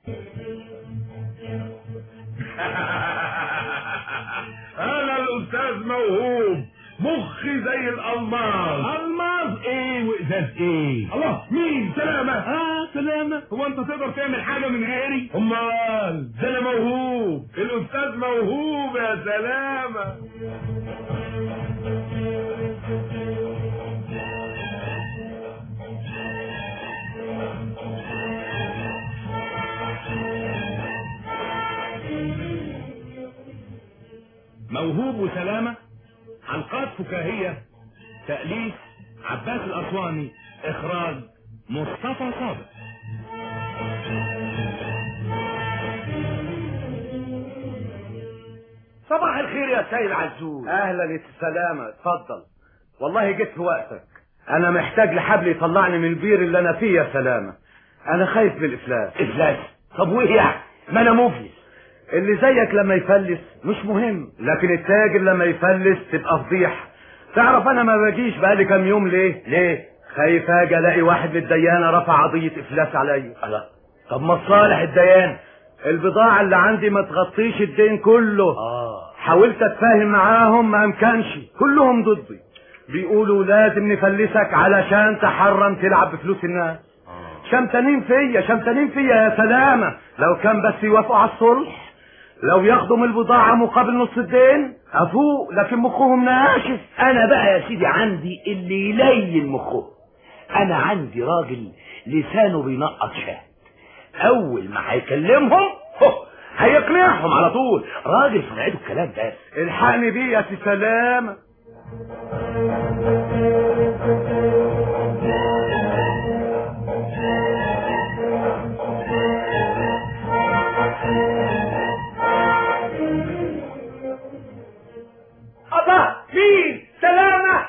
انا الاستاذ موهوب مخي زي الالماس الماظ ايه وازاز ايه الله مين سلامة اه سلامة هو انت تقدر تعمل حاجة من غيري امال ده انا موهوب الاستاذ موهوب يا سلامة موهوب وسلامة حلقات فكاهية تأليف عباس الأسواني إخراج مصطفى صابر صباح الخير يا سيد عزوز اهلا يا سلامة اتفضل والله جيت في وقتك انا محتاج لحبل يطلعني من البير اللي انا فيه يا سلامة انا خايف من الافلاس افلاس طب وايه يعني ما انا مفلس اللي زيك لما يفلس مش مهم لكن التاجر لما يفلس تبقى فضيحة تعرف انا ما باجيش بقالي كام يوم ليه ليه خايف اجي الاقي واحد من الديانة رفع قضية افلاس عليا الله طب ما صالح الديان البضاعة اللي عندي ما تغطيش الدين كله اه حاولت اتفاهم معاهم ما امكنش كلهم ضدي بيقولوا لازم نفلسك علشان تحرم تلعب بفلوس الناس شمتانين فيا شمتانين فيا يا سلامة لو كان بس يوافقوا على الصلح لو ياخدوا من البضاعة مقابل نص الدين افوق لكن مخهم ناشف انا بقى يا سيدي عندي اللي يلين مخه انا عندي راجل لسانه بينقط شهد اول ما هيكلمهم هو، هيقنعهم على طول راجل صنعته الكلام ده الحقني بيه يا سي سلامة الله مين سلامة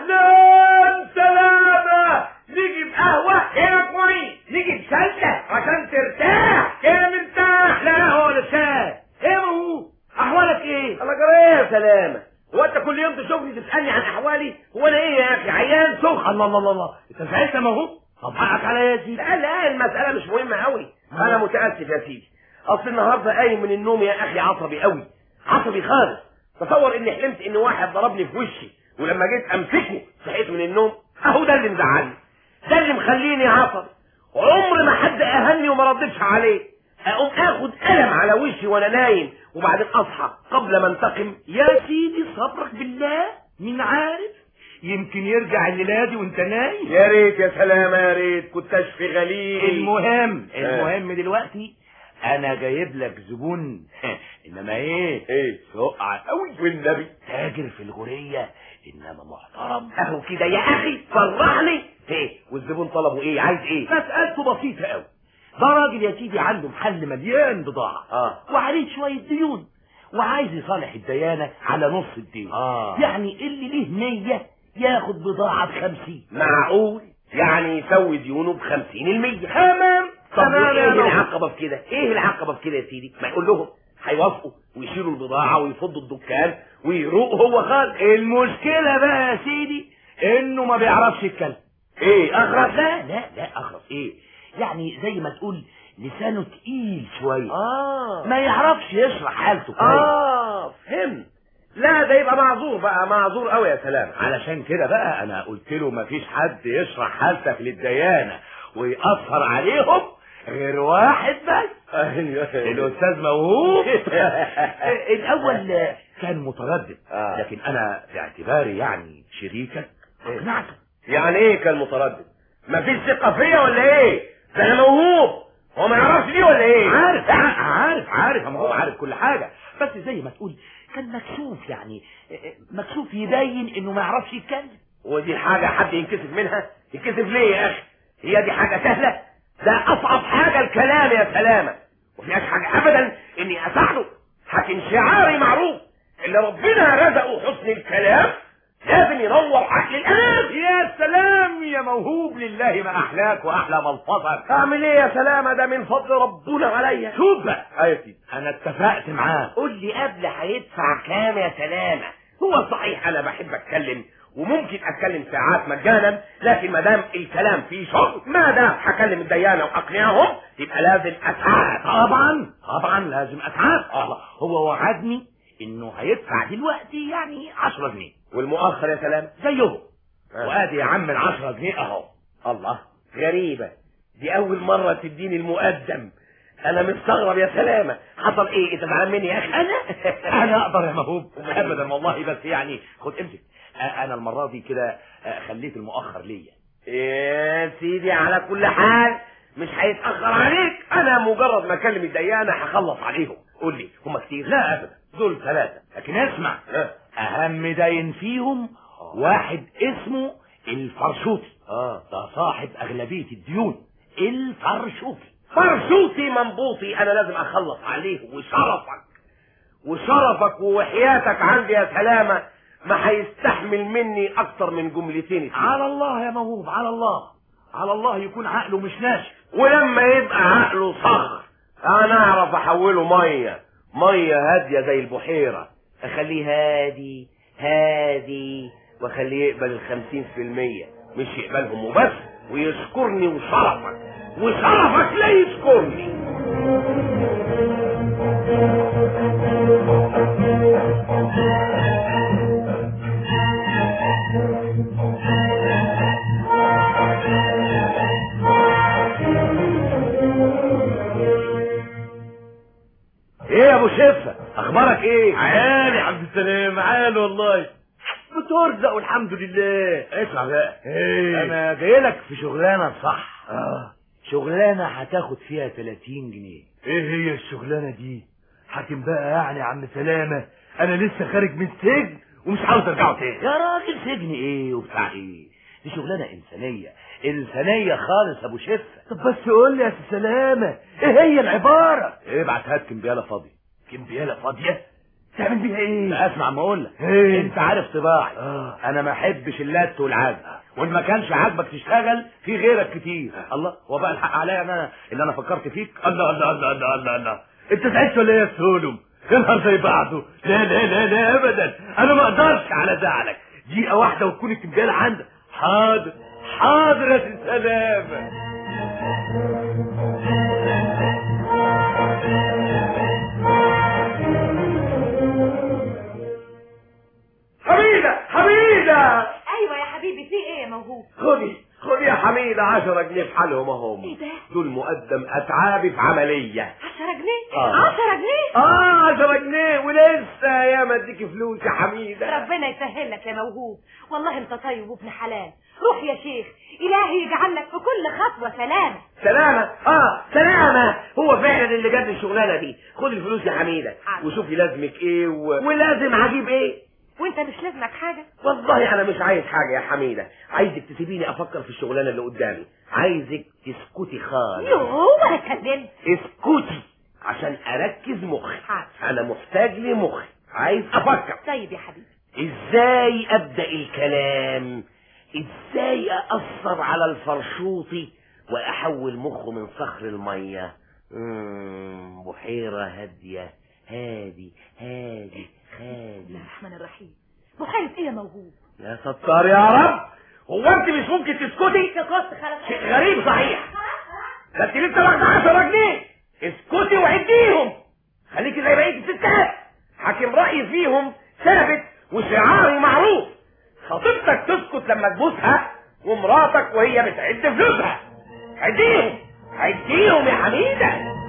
اهلا سلامة نجيب قهوة هنا كويس نجيب سلة عشان ترتاح كده مرتاح لا هو لسان ايه هو احوالك ايه الله جرى يا سلامة هو انت كل يوم تشوفني تسألني عن احوالي هو انا ايه يا اخي عيان سخن الله الله الله الله انت زعلت ما هو طب حقك عليا يا سيدي لا لا المسألة مش مهمة قوي انا متأسف يا سيدي اصل النهارده قايم من النوم يا اخي عصبي قوي عصبي خالص تصور اني حلمت ان واحد ضربني في وشي ولما جيت امسكه صحيت من النوم اهو ده اللي مزعلني ده اللي مخليني عصبي عمر ما حد اهني وما ردتش عليه اقوم اخد قلم على وشي وانا نايم وبعدين اصحى قبل ما انتقم يا سيدي صبرك بالله مين عارف يمكن يرجع الليله دي وانت نايم يا ريت يا سلامة يا ريت كنت اشفي غليل المهم المهم دلوقتي انا جايب لك زبون انما ايه ايه سقع قوي والنبي تاجر في الغورية انما محترم اهو كده يا اخي فرحني ايه والزبون طلبه ايه عايز ايه مسألته بسيطة قوي ده راجل يا سيدي عنده محل مليان بضاعة اه وعليه شوية ديون وعايز يصالح الديانة على نص الدين آه. يعني اللي ليه مية ياخد بضاعة بخمسين معقول يعني يسوي ديونه بخمسين المية تمام طب تمام يا ايه نور. العقبة في كده ايه العقبة في كده يا سيدي ما يقول لهم هيوافقوا ويشيلوا البضاعة ويفضوا الدكان ويروق هو خالص المشكلة بقى يا سيدي انه ما بيعرفش يتكلم ايه اخرس لا لا لا اخرس ايه يعني زي ما تقول لسانه تقيل شوية اه ما يعرفش يشرح حالته كويس اه فهمت لا ده يبقى معذور بقى معذور قوي يا سلام علشان كده بقى انا قلت له مفيش حد يشرح حالتك للديانة ويأثر عليهم غير واحد بس ايوه الاستاذ موهوب الاول كان متردد آه. لكن انا باعتباري يعني شريكك اقنعته يعني ايه كان متردد مفيش ثقة فيا ولا ايه ده انا موهوب هو ما يعرفش ليه ولا ايه عارف عارف عارف يا موهوب عارف كل حاجة بس زي ما تقول كان مكسوف يعني مكسوف يبين انه ما يعرفش يتكلم ودي حاجة حد ينكسف منها ينكسف ليه يا اخي هي دي حاجة سهلة ده اصعب حاجة الكلام يا سلامة وفيهاش حاجة ابدا اني اساعده لكن شعاري معروف اللي ربنا رزقه حسن الكلام لازم ينور عقل الانام يا سلام يا موهوب لله ما احلاك واحلى ملفظك اعمل ايه يا سلامة ده من فضل ربنا عليا شوف بقى ايوه سيدي انا اتفقت معاه قول لي قبل هيدفع كام يا سلامة هو صحيح انا بحب اتكلم وممكن اتكلم ساعات مجانا لكن ما دام الكلام فيه شغل ما دام هكلم الديانه واقنعهم يبقى لازم اتعب طبعا طبعا لازم اتعب الله هو وعدني انه هيدفع دلوقتي يعني 10 جنيه والمؤخر يا سلام زيهم آه. وادي يا عم ال 10 جنيه اهو الله غريبة دي أول مرة تديني المقدم أنا مستغرب يا سلامة حصل إيه أنت زعلان مني يا أخي أنا انا اقدر يا مهوب ابدا والله بس يعني خد امسك آه، انا المره دي كده آه، خليت المؤخر ليا يا سيدي على كل حال مش هيتأخر عليك أنا مجرد ما أكلم الديانة هخلص عليهم قول لي هم كتير لا ابدا دول ثلاثه لكن اسمع ها. اهم داين فيهم واحد اسمه الفرشوطي آه ده صاحب اغلبيه الديون الفرشوطي فرشوتي منبوطي أنا لازم أخلص عليه وشرفك وشرفك ووحياتك عندي يا سلامة ما هيستحمل مني أكتر من جملتين اتنين. على الله يا موهوب على الله على الله يكون عقله مش ناشف ولما يبقى عقله صخر انا اعرف احوله ميه ميه هاديه زي البحيره اخليه هادي هادي واخليه يقبل الخمسين في المية مش يقبلهم وبس ويشكرني وشرفك وشرفك لا يشكرني ايه يا ابو شفه اخبارك ايه عال يا عبد السلام عال والله بترزق والحمد لله اسمع بقى ايه انا جاي لك في شغلانه صح اه شغلانه هتاخد فيها 30 جنيه ايه هي الشغلانه دي حاكم بقى يعني يا عم سلامه انا لسه خارج من السجن ومش عاوز ارجعه تاني يا راجل سجن ايه وبتاع ايه دي شغلانه انسانيه انسانيه خالص يا ابو شفه طب بس قول لي يا سي سلامه ايه هي العباره ابعت هات كمبياله فاضيه كمبياله فاضيه تعمل بيها ايه لا اسمع ما اقول لك إيه؟ انت عارف طباعي آه. انا ما احبش اللت والعجب وان ما كانش عاجبك تشتغل في غيرك كتير الله هو بقى الحق عليا ان انا اللي انا فكرت فيك الله الله الله الله الله الله انت زعلت ولا ايه يا سولم يا نهار زي بعضه لا لا لا لا ابدا انا ما اقدرش على زعلك دقيقه واحده وتكون الكمبياله عندك حاضر حاضر يا سي سلامه حميده حميده ايوه يا حبيبي في ايه يا موهوب خدي خدي يا حميده 10 جنيه في حالهم اهم ايه ده دول مقدم اتعابي في عمليه 10 جنيه آه. 10 جنيه اه 10 جنيه ولسه يا ما اديكي فلوس يا حميده ربنا يسهل لك يا موهوب والله انت طيب وابن حلال روح يا شيخ الهي يجعل لك في كل خطوه سلام سلامة اه سلامة هو فعلا اللي جاب لي الشغلانة دي خد الفلوس يا حميدة حاضر. وشوفي لازمك ايه و... ولازم هجيب ايه وانت مش لازمك حاجه والله انا مش عايز حاجة يا حميدة عايزك تسيبيني افكر في الشغلانة اللي قدامي عايزك تسكتي خالص يوه ولا اتكلمت اسكتي عشان اركز مخي حاضر. انا محتاج لمخي عايز افكر طيب يا حبيبي ازاي ابدا الكلام ازاي ااثر على الفرشوطي واحول مخه من صخر الميه مم، بحيره هاديه هادي هادي بسم هادي الله الرحمن الرحيم بخير ايه يا موهوب يا ستار يا رب هو انت مش ممكن تسكتي سكت خلاص شيء غريب صحيح ده انت لسه واخده 10 جنيه اسكتي وعديهم خليكي زي بقيه الستات حاكم رايي فيهم ثابت وشعاري معروف خطيبتك تسكت لما تبوسها ومراتك وهي بتعد فلوسها عديهم عديهم يا حميده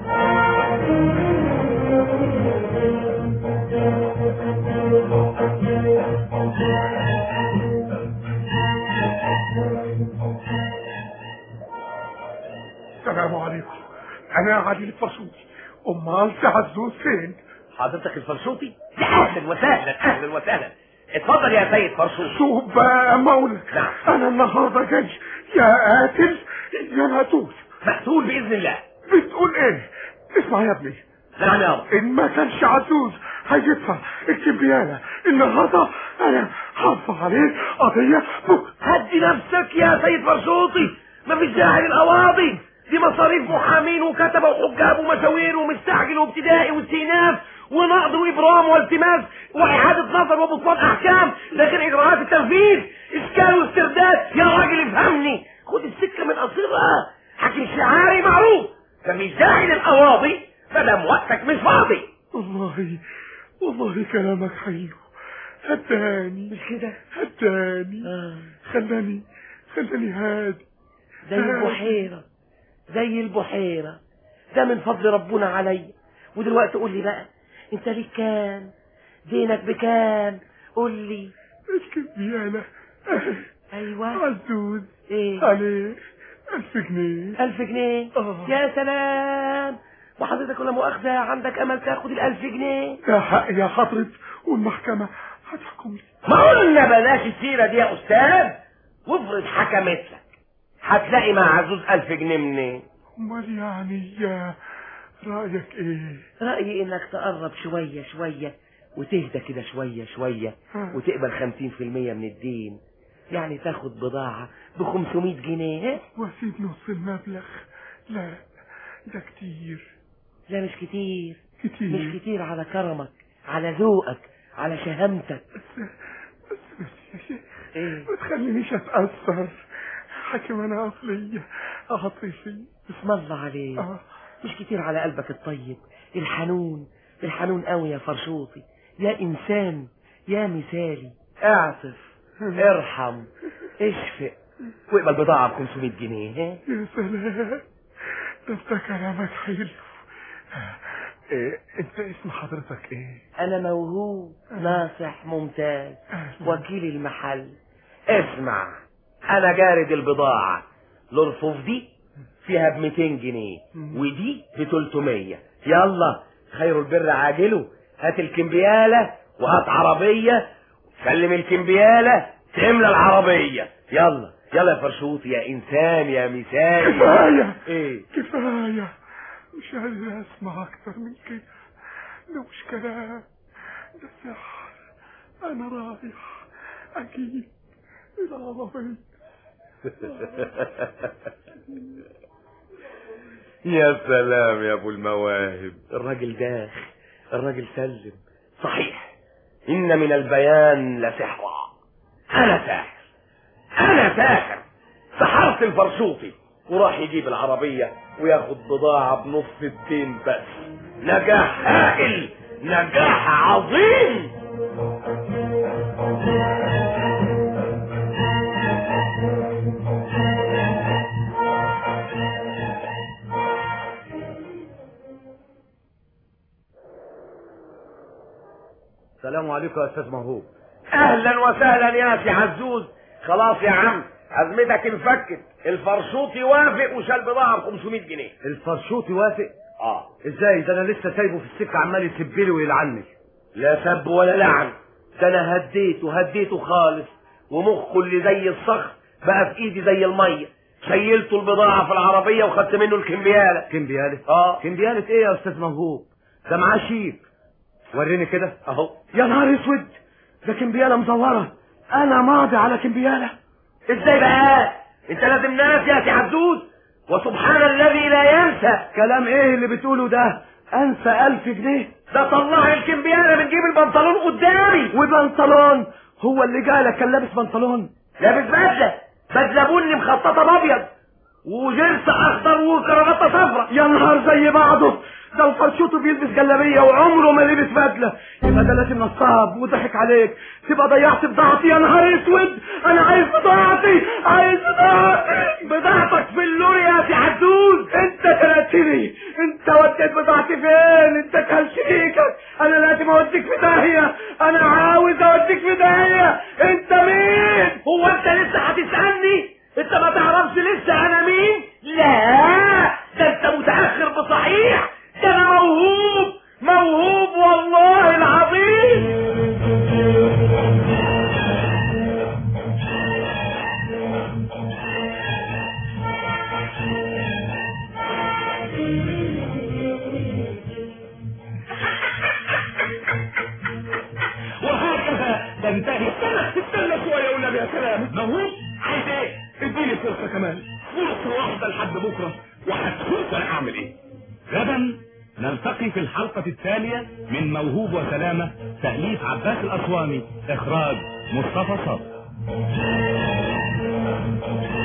السلام عليكم انا عادل الفرشوطي امال تعزوز فين حضرتك الفرشوطي يا اهلا وسهلا اهلا وسهلا اتفضل يا سيد فرشوطي شوف بقى يا مولا نعم. انا النهارده جاي يا قاتل يا مقتول مقتول باذن الله بتقول ايه اسمع يا ابني نعم يابا ان ما كانش عزوز هيدفع الكمبيالة النهارده انا هرفع عليه قضية بكره هدي نفسك يا سيد فرشوطي مفيش داعي للقواضي دي مصلحة ومصاريف محامين وكتبة وحجاب ومشاوير ومستعجل وابتدائي واستئناف ونقض وابرام والتماس واعادة نظر وبطلان احكام ده غير اجراءات التنفيذ اشكال واسترداد يا راجل افهمني خد السكة من قصيرها حكي شعاري معروف فمش داعي للقواضي مادام وقتك مش فاضي والله والله كلامك حلو هداني مش كده هداني آه. خلاني خلاني هادي زي البحيرة زي البحيرة ده من فضل ربنا عليا ودلوقتي قول لي بقى انت ليك كام دينك بكام قول لي الكبيانة ايوه عزوز ايه عليه ألف جنيه ألف جنيه آه. يا سلام وحضرتك ولا مؤاخذة عندك أمل تاخد الألف جنيه يا حق يا حضرة والمحكمة هتحكم لي ما قلنا بلاش السيرة دي يا أستاذ وافرض حكمت لك هتلاقي مع عزوز ألف جنيه منين امال يعني يا رأيك ايه رأيي إنك تقرب شوية شوية وتهدى كده شوية شوية آه. وتقبل خمسين في المية من الدين يعني تاخد بضاعة بخمسمية جنيه واسيب نص المبلغ لا ده كتير لا مش كتير كتير مش كتير على كرمك على ذوقك على شهامتك بس بس بس يا شيخ ايه ما تخلينيش اتأثر حكم انا اصلي عاطفي اسم الله عليك اه مش كتير على قلبك الطيب الحنون الحنون قوي يا فرشوطي يا انسان يا مثالي اعطف ارحم اشفق واقبل بضاعة ب 500 جنيه ها؟ يا سلام ده انت كلامك حلو إيه انت اسم حضرتك ايه انا موهوب ناصح ممتاز وكيل المحل اسمع انا جارد البضاعة الارفف دي فيها ب 200 جنيه ودي ب 300 يلا خير البر عاجله هات الكمبيالة وهات عربية سلم الكمبيالة تملى العربية يلا يلا يا فرشوط يا انسان يا مثال كفاية ايه كفاية مش عايز اسمع اكتر من كده ده مش كلام ده سحر انا رايح اجيب العربية يا سلام يا ابو المواهب الراجل داخ الراجل سلم صحيح إن من البيان لسحرا أنا ساحر أنا ساحر سحرت الفرشوطي وراح يجيب العربية وياخد بضاعة بنص الدين بس نجاح هائل نجاح عظيم السلام عليكم يا استاذ موهوب اهلا وسهلا يا سي عزوز خلاص يا عم ازمتك انفكت الفرشوطي وافق وشال بضاعه ب 500 جنيه الفرشوط يوافق اه ازاي ده انا لسه سايبه في السكه عمال يسب لي ويلعني لا سب ولا لعن ده انا هديته هديته خالص ومخه اللي زي الصخر بقى في ايدي زي الميه شيلته البضاعه في العربيه وخدت منه الكمبياله كمبيالة اه كمبيالة ايه يا استاذ موهوب ده معاه شيك وريني كده اهو يا نهار اسود ده كمبيالة مزورة انا ماضي على كمبيالة ازاي بقى انت لازم ناس يا سي عزوز وسبحان الذي لا ينسى كلام ايه اللي بتقوله ده انسى الف جنيه ده طلع الكمبياله من جيب البنطلون قدامي وبنطلون هو اللي جالك كان لابس بنطلون لابس بدله بدله بني مخططه بابيض وجرس اخضر وكرافته صفراء يا نهار زي بعضه ده الفرشوط بيلبس جلابيه وعمره ما لبس بدله يبقى ده لازم نصاب وضحك عليك تبقى ضيعت بضاعتي يا نهار اسود انا عايز بضاعتي عايز بضاعتي بضاعتك في اللور يا سي عزوز انت كلتني انت وديت بضاعتي فين انت كل شريكك انا لازم اوديك في داهيه انا عاوز اوديك في داهيه انت مين هو انت لسه هتسالني انت ما تعرفش لسه انا مين لا ده انت متاخر بصحيح ده انا موهوب موهوب والله العظيم وهكذا تنتهي استنى استنى شويه والنبي يا سلام موهوب عايز ايه اديني فرصه كمان فرصه واحده لحد بكره وهتكون اعمل ايه غدا نلتقي في الحلقة التالية من موهوب وسلامة تأليف عباس الأسواني إخراج مصطفى صبري